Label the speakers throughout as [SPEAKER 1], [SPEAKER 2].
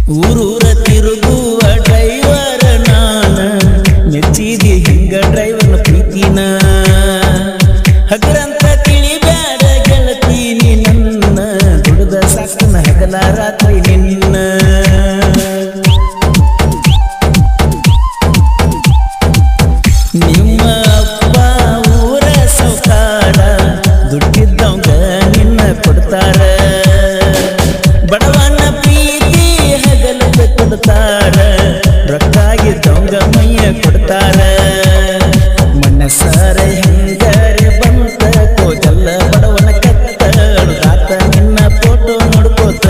[SPEAKER 1] ಊರೂರ ತಿರುಗುವ ಡ್ರೈವರ್ ನಾನ ಮೆಚ್ಚಿದಿ ಹಿಂಗ ಡ್ರೈವರ್ನ ಪ್ರೀತಿನ ಹಗರಂತ ತಿಳಿಬ್ಯಾಡ ಗೆಳತೀನಿ ನನ್ನ ದುಡ್ದ ಸಾಕನ ಹಗಲ ರಾತ್ರಿ ನಿನ್ನ ನಿಮ್ಮ ಅಪ್ಪ ಊರ ಸೌಕಾರ ದುಡ್ಡಿದ್ದವಂಗ ನಿನ್ನ ಕೊಡ್ತಾರ ಬಡವನ ಪ್ರೀತಿ ಹಗಲದ ಕೊಡ್ತಾರ ರೊಕ್ಕಾಗಿದ್ದವಂಗ ಮೈಯ ಕೊಡ್ತಾರ ಮನಸಾರ ಹೆಂಗಾರೆ ಬಂತ ಕೋಜಲ್ಲ ಬಡವನ ಕತ್ತ ಅಳುದಾತ ನಿನ್ನ ಫೋಟೋ ನೋಡ್ಕೋತ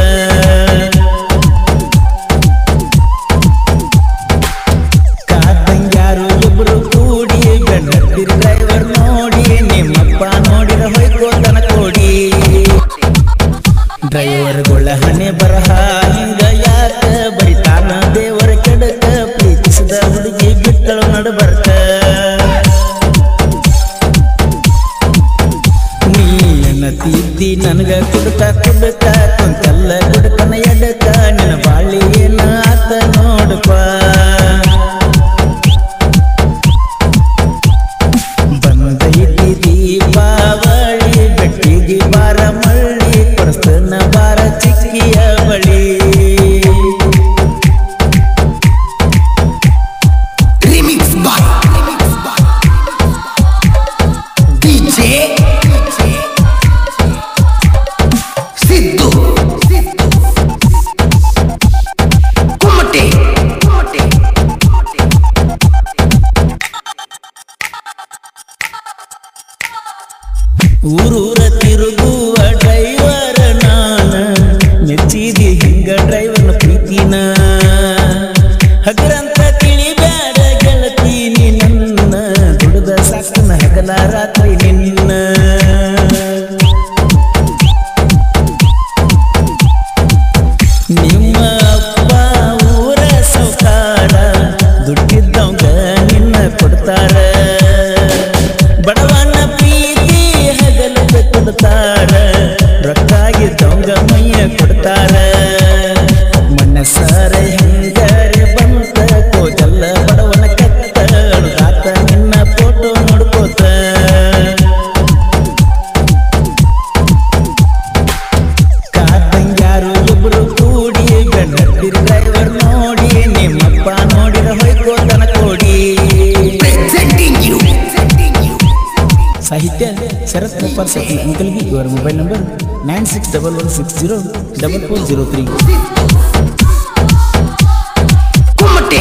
[SPEAKER 1] ಕಾದಂಗ್ಯಾರು ಇಬ್ರು ಕೂಡಿ ಗಂಡತ್ತಿರ ಡ್ರೈವರ್ ನೋಡಿ ನಿಮ್ಮಪ್ಪ ನೋಡಿರ ಹೊಯ್ಕೋತನ ಕೋಡಿ ಡ್ರೈವರ್ಗಳ ಹಣೆ ಬರಹ ಹಿಂಗ ಯಾಕ ಬರಿತಾನ ದೇವರ ಕೆಡಕ ಪ್ರೀತಿಸಿದ ಹುಡುಗಿ ಬಿಟ್ಟಳು ನಡಬರ್ಕ ನೀ ಎನ್ನತಿದ್ದಿ ನನಗ ಕುಡ್ಕ ಕುಡ್ಕ ಕುಂತಲ್ಲ ಕುಡ್ಕನ ಎಡಕ ನಿನ್ನ ಬಾಳಿ ಏನ ಆತ ನೋಡಪ್ಪ ಬಂದೈತಿ ದೀಪಾವಳಿ ಬೆಟ್ಟಿಗೆ ಬಾರ ಮಳ್ಳಿ ಕೊಡಸ್ತನ ಬಾರ ಚಿಕ್ಕಿಯ ಬಳಿ
[SPEAKER 2] Remix by DJ Siddu Kumate
[SPEAKER 1] ಊರೂರ ತಿರುಗುವ ಡ್ರೈವರ್ ನಾನ ಮೆಚ್ಚಿದಿ ಹಿಂಗ ಡ್ರೈವರ್ನ ಪ್ರೀತಿನ ಹಗರಂತ ತಿಳಿಬ್ಯಾಡ ಗೆಳತೀನಿ ನನ್ನ ದುಡ್ದ ಸಾಕನ ಹಗಲ ರಾತ್ರಿ ನಿನ್ನ ನಿಮ್ಮ ಅಪ್ಪ ಊರ ಸೌಕಾರ ದುಡ್ಡಿದ್ದವಂಗ ನಿನ್ನ ಕೊಡ್ತಾರ ಬಡವನ ಪ್ರೀತಿ ಹಗಲದ ಕೊಡ್ತಾರ ರೊಕ್ಕಾಗಿದ್ದವಂಗ ಮೈಯ ಕೊಡ್ತಾರ ಮನಸಾರ ಹೆಂಗಾರೆ ಬಂತ ಕೋಜಲ್ಲ ಬಡವನ ಕತ್ತ ಅಳುದಾತ ನಿನ್ನ ಫೋಟೋ ನೋಡ್ಕೋತ ಕಾದಂಗ್ಯಾರು ಇಬ್ರು ಕೂಡಿ ಗಂಡತ್ತಿರ ಡ್ರೈವರ್ ನೋಡಿ ನಿಮ್ಮಪ್ಪ ನೋಡಿರ ಹೊಯ್ಕೋತನ ಕೋಡಿ
[SPEAKER 2] Presenting you
[SPEAKER 1] ಸಾಹಿತ್ಯ ಶರತ್ ಮುಪ್ಪಾರ್ ಸತಿ ಅಂಕಲ್ಗಿ ಇವರ mobile number nine six double one six zero double four zero three
[SPEAKER 2] Kumate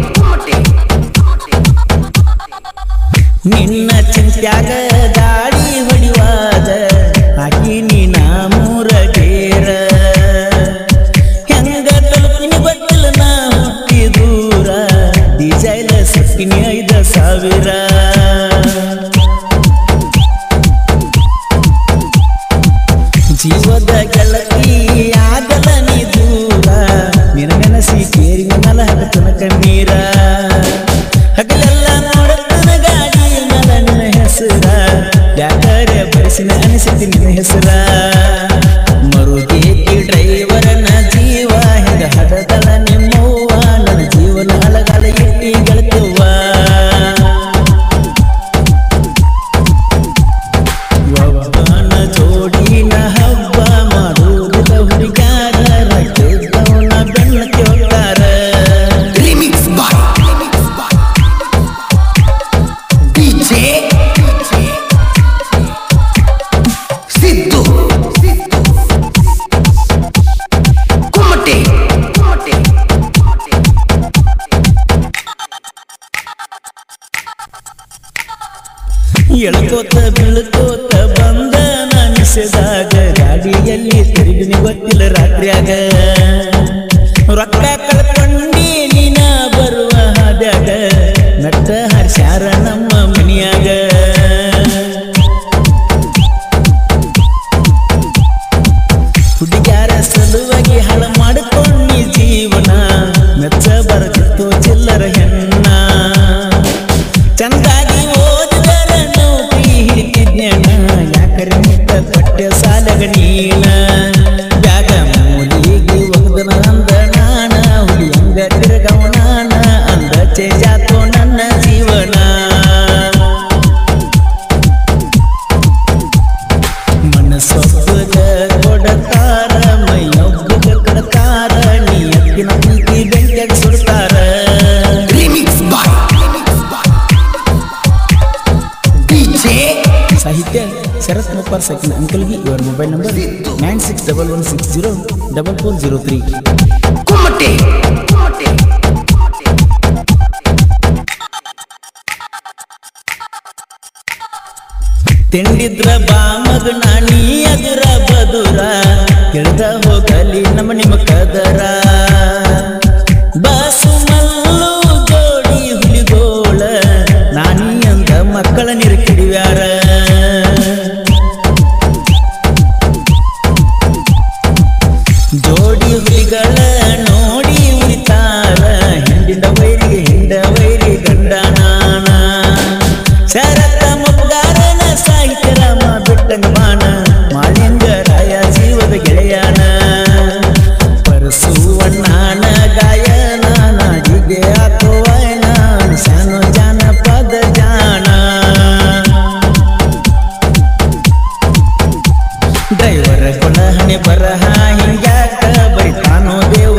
[SPEAKER 1] ನಿನ್ನ ಚಿಂತ್ಯಾಗ ಗಾಡಿ ಹೊಡಿವಾದ ಹಾಕಿ ನೀನ ಮೂರ ಗೇರ ಹೆಂಗ ತಲುಪಿನಿ ಗೊತ್ತಿಲ್ಲ ನಾ ಹುಟ್ಟಿ ದೂರ ಡಿಸೈಲ ಸತ್ತಿನಿ ಐದ ಸಾವಿರ ಜೀವದ ಗೆಳತಿ ಆಗಲ ನೀ ದೂರ ನಿನ ನೆನಸಿ ಕೇರಿ ನಲ ಹಗತನ ಕಣ್ಣೀರ ಹಗಲೆಲ್ಲ ನೋಡತನ ಗಾಡಿ ನಲ ನಿನ್ನ ಹೆಸರ ಯಾಕರೆ ಬಯಸಿನ ಅನಿಸಿತಿ ನಿನ್ನ ಹೆಸರ ಮರುಗೇತಿ ಡ್ರೈವರನ ಜೀವ ಹೆಂಗ ಹಡದಳ ನಿಮ್ಮವ್ವ ನನ್ನ ಜೀವನ ಅಲಗಲ ಎಟ್ಟಿ ಗೆಳತವ್ವ ಒಬ್ಬನ ಜೋಡಿನ ಹಬ್ಬ ಮಾಡುವುದಿಲ್ಲ ಹುಡುಗಾರ ರಕ್ತವನ ಬೆನ್ನ ಕೇಳ್ತಾರ
[SPEAKER 2] Remix by DJ Siddu Kumate
[SPEAKER 1] ಎಳ್ಕೋತ ಬೀಳ್ಕೋತ ಬಂದ ನಾನಿಸಿದಾಗ ಗಾಡಿಯಲ್ಲಿ ತಿರುಗಿನಿ ಗೊತ್ತಿಲ್ಲ ರಾತ್ರಿಯಾಗ ರೊಕ್ಕ ಕಳ್ಕೊಂಡಿ ನೀನ ಬರುವ ಹಾದ್ಯಾಗ ನಟ್ಟ ಹರ್ಷಾರ ನಮ್ಮ ಮನಿಯಾಗ ಹುಡುಗ್ಯಾರ ಸಲುವಾಗಿ ಹಳ ಮಾಡಿಕೊಂಡಿ ಜೀವನ ಮೆಚ್ಚ ಬರದಿತ್ತು ಚಿಲ್ಲರ ಹೆಣ್ಣ ಚಂದಾಗಿ ಓದಿದರ ನೌಕರಿ ಹಿಡಿತಿದ್ನೇಣ ಯಾಕರೆ ಮುಟ್ಟ ಪಠ್ಯ ಸಾಲಗ ನೀನ ಬ್ಯಾಗ ಮೂಲಿಗೆ ಒಗದನ ಅಂದ ನಾನ ಬಡಕಾರ ನೀ ಎತ್ತಿನ ಪ್ರೀತಿ ಬೆಂಕಿಯಾಗಿ ಸುಡ್ತಾರ
[SPEAKER 2] Remix by DJ
[SPEAKER 1] ಸಾಹಿತ್ಯ ಶರತ್ ಮುಪ್ಪಾರ್ ಸೆಕೆಂಡ್ ಅಂಕಲ್ಗಿ ಇವರ mobile number nine six double one six zero double four zero three
[SPEAKER 2] Kumate.
[SPEAKER 1] ತಿಂಡಿದ್ರ ಬಾ ಮಗನ ನೀ ಅದುರ ಬದುರ ತಿಳಿದ ಹೋಗಲಿ ನಮ್ಮ ನಿಮ್ಮ ಕದರ ಬಾಸು ಮಲ್ಲು ಜೋಡಿ ಹುಲಿಗೋಳ ನಾನಿ ಅಂದ ಮಕ್ಕಳ ನಿರಕಿಡಿವ್ಯಾರ ಜೋಡಿ ಹುಲಿಗಳ ನೋಡಿ ಉಳಿತಾರ ಹಿಂಡಿನ ವೈರಿಗೆ ಹಿಂಡ ವೈರಿ ಗಂಡನಾನ ಶರತ ಮುಗ್ಗಾರನ ಸಾಹಿತ್ಯ ರಾಮ ಬಿಟ್ಟಂಗ ಬಾಣ ಮಾಳಿಂಗರಾಯ ಜೀವದ ಗೆಳೆಯನ ಪರಸುವಣ್ಣನ ಗಾಯನ ನಾಡಿಗೆ ಹಾಕುವನ ಶಾನು ಜಾನಪದ ಜಾಣ ಡ್ರೈವರ ಕೊನ ಹಣೆ ಬರಹ ಹಿಂಗ್ಯಾಕ ಬೈತಾನೋ ದೇವ